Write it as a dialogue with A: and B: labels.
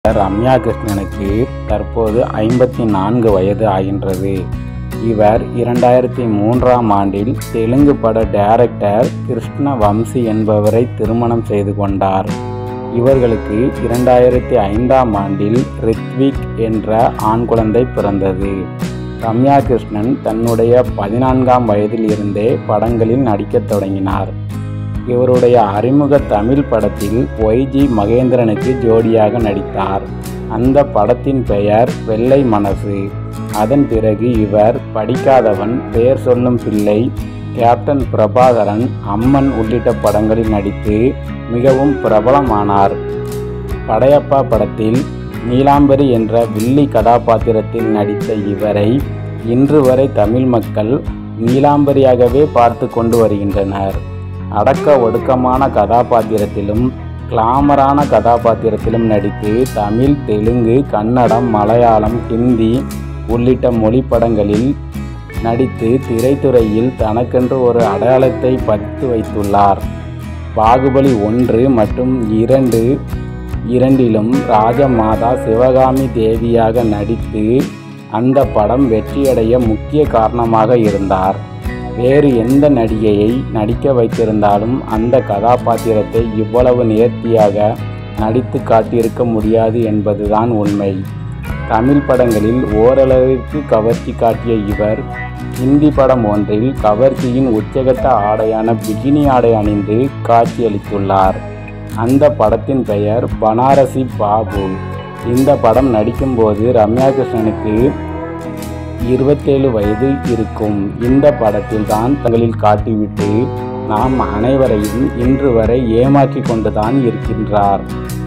A: ரம்யா கிருஷ்ணனுக்கு தற்போது ஐம்பத்தி நான்கு வயது ஆகின்றது இவர் இரண்டாயிரத்தி மூன்றாம் ஆண்டில் தெலுங்கு பட டைரக்டர் கிருஷ்ண வம்சி என்பவரை திருமணம் செய்து கொண்டார் இவர்களுக்கு இரண்டாயிரத்தி ஐந்தாம் ஆண்டில் ரித்விக் என்ற ஆண் குழந்தை பிறந்தது ரம்யா கிருஷ்ணன் தன்னுடைய பதினான்காம் வயதில் இருந்தே படங்களில் நடிக்கத் தொடங்கினார் இவருடைய அறிமுக தமிழ் படத்தில் ஒய்ஜி மகேந்திரனுக்கு ஜோடியாக நடித்தார் அந்த படத்தின் பெயர் வெள்ளை மனசு அதன் பிறகு இவர் படிக்காதவன் பெயர் சொல்லும் பிள்ளை கேப்டன் பிரபாகரன் அம்மன் உள்ளிட்ட படங்களில் நடித்து மிகவும் பிரபலமானார் படையப்பா படத்தில் நீலாம்பரி என்ற வில்லி கதாபாத்திரத்தில் நடித்த இவரை இன்று வரை தமிழ் மக்கள் நீலாம்பரியாகவே பார்த்து கொண்டு வருகின்றனர் அடக்க ஒடுக்கமான கதாபாத்திரத்திலும் கிளாமரான கதாபாத்திரத்திலும் நடித்து தமிழ் தெலுங்கு கன்னடம் மலையாளம் ஹிந்தி உள்ளிட்ட மொழி படங்களில் நடித்து திரைத்துறையில் தனக்கென்று ஒரு அடையாளத்தை பதித்து வைத்துள்ளார் பாகுபலி ஒன்று மற்றும் இரண்டு இரண்டிலும் ராஜமாதா சிவகாமி தேவியாக நடித்து அந்த படம் வெற்றியடைய முக்கிய காரணமாக இருந்தார் வேறு எந்த நடிகையை நடிக்க வைத்திருந்தாலும் அந்த கதாபாத்திரத்தை இவ்வளவு நேர்த்தியாக நடித்து காட்டியிருக்க முடியாது என்பதுதான் உண்மை தமிழ் படங்களில் ஓரளவிற்கு கவர்ச்சி காட்டிய இவர் ஹிந்தி படம் ஒன்றில் கவர்ச்சியின் உச்சகட்ட ஆடையான பிகினி ஆடை அணிந்து காட்சியளித்துள்ளார் அந்த படத்தின் பெயர் பனாரசி பாபு இந்த படம் நடிக்கும்போது ரம்யா கிருஷ்ணனுக்கு இருபத்தேழு வயது இருக்கும் இந்த படத்தில் தான் தங்களில் காட்டிவிட்டு நாம் அனைவரையும் இன்று வரை ஏமாற்றி கொண்டுதான் இருக்கின்றார்